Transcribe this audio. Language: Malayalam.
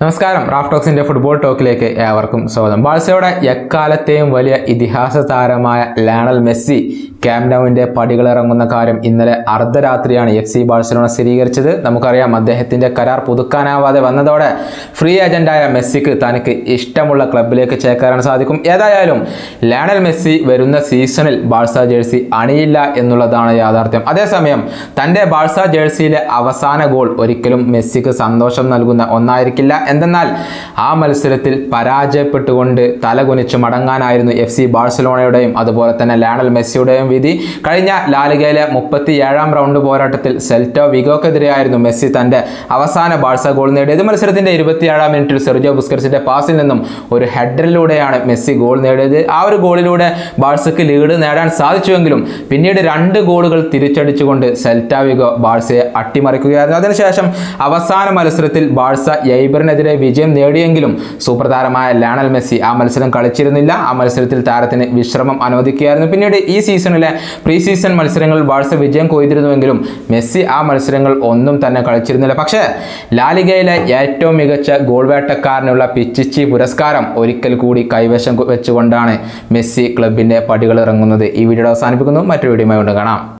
നമസ്കാരം റാഫ്റ്റോക്സിന്റെ ഫുട്ബോൾ ടോക്കിലേക്ക് ഏവർക്കും സ്വാഗതം ബാഴ്സയുടെ എക്കാലത്തെയും വലിയ ഇതിഹാസ താരമായ ലാണൽ മെസ്സി ക്യാമ്നൌവിന്റെ പടികളിറങ്ങുന്ന കാര്യം ഇന്നലെ അർദ്ധരാത്രിയാണ് എഫ് സി ബാഴ്സലോണ സ്ഥിരീകരിച്ചത് നമുക്കറിയാം അദ്ദേഹത്തിന്റെ കരാർ പുതുക്കാനാവാതെ വന്നതോടെ ഫ്രീ ഏജന്റായ മെസ്സിക്ക് തനിക്ക് ഇഷ്ടമുള്ള ക്ലബിലേക്ക് ചേക്കേറാൻ സാധിക്കും ഏതായാലും ലാണൽ മെസ്സി വരുന്ന സീസണിൽ ബാഴ്സ ജേഴ്സി അണിയില്ല എന്നുള്ളതാണ് യാഥാർത്ഥ്യം അതേസമയം തന്റെ ബാഴ്സ ജേഴ്സിയിലെ അവസാന ഗോൾ ഒരിക്കലും മെസ്സിക്ക് സന്തോഷം നൽകുന്ന ഒന്നായിരിക്കില്ല എന്തെന്നാൽ ആ മത്സരത്തിൽ പരാജയപ്പെട്ടുകൊണ്ട് തലകുനിച്ച് മടങ്ങാനായിരുന്നു എഫ് സി ബാഴ്സലോണയുടെയും അതുപോലെ തന്നെ ലാണൽ മെസ്സിയുടെയും വിധി കഴിഞ്ഞ ലാലിഗയിലെ മുപ്പത്തി ഏഴാം റൗണ്ട് പോരാട്ടത്തിൽ സെൽറ്റോ വിഗോക്കെതിരെയായിരുന്നു മെസ്സി തന്റെ അവസാന ബാഴ്സ ഗോൾ നേടിയത് മത്സരത്തിന്റെ ഇരുപത്തിയേഴാം മിനിറ്റിൽ സെർജിയോ ബുസ്കറ്റ്സിന്റെ പാസിൽ നിന്നും ഒരു ഹെഡറിലൂടെയാണ് മെസ്സി ഗോൾ നേടിയത് ആ ഒരു ഗോളിലൂടെ ബാഴ്സക്ക് ലീഡ് നേടാൻ സാധിച്ചുവെങ്കിലും പിന്നീട് രണ്ട് ഗോളുകൾ തിരിച്ചടിച്ചുകൊണ്ട് സെൽറ്റ വിഗോ ബാഴ്സയെ അട്ടിമറിക്കുകയായിരുന്നു അതിനുശേഷം അവസാന മത്സരത്തിൽ ബാഴ്സ എയ്ബറിനെതിരെ വിജയം നേടിയെങ്കിലും സൂപ്പർ താരമായ ലാണൽ മെസ്സി ആ മത്സരം കളിച്ചിരുന്നില്ല ആ മത്സരത്തിൽ താരത്തിന് വിശ്രമം അനുവദിക്കുകയായിരുന്നു പിന്നീട് ഈ സീസണിലെ പ്രീ സീസൺ മത്സരങ്ങളിൽ ബാഴ്സ വിജയം കൊയ്തിരുന്നുവെങ്കിലും മെസ്സി ആ മത്സരങ്ങൾ ഒന്നും തന്നെ കളിച്ചിരുന്നില്ല പക്ഷേ ലാലിഗയിലെ ഏറ്റവും മികച്ച ഗോൾ വേട്ടക്കാരനുള്ള പിച്ചിച്ചി പുരസ്കാരം ഒരിക്കൽ കൂടി കൈവശം വെച്ചുകൊണ്ടാണ് മെസ്സി ക്ലബിന്റെ പടികൾ ഇറങ്ങുന്നത് ഈ വീഡിയോ അവസാനിപ്പിക്കുന്നു മറ്റൊരു വീഡിയോ കൊണ്ട് കാണാം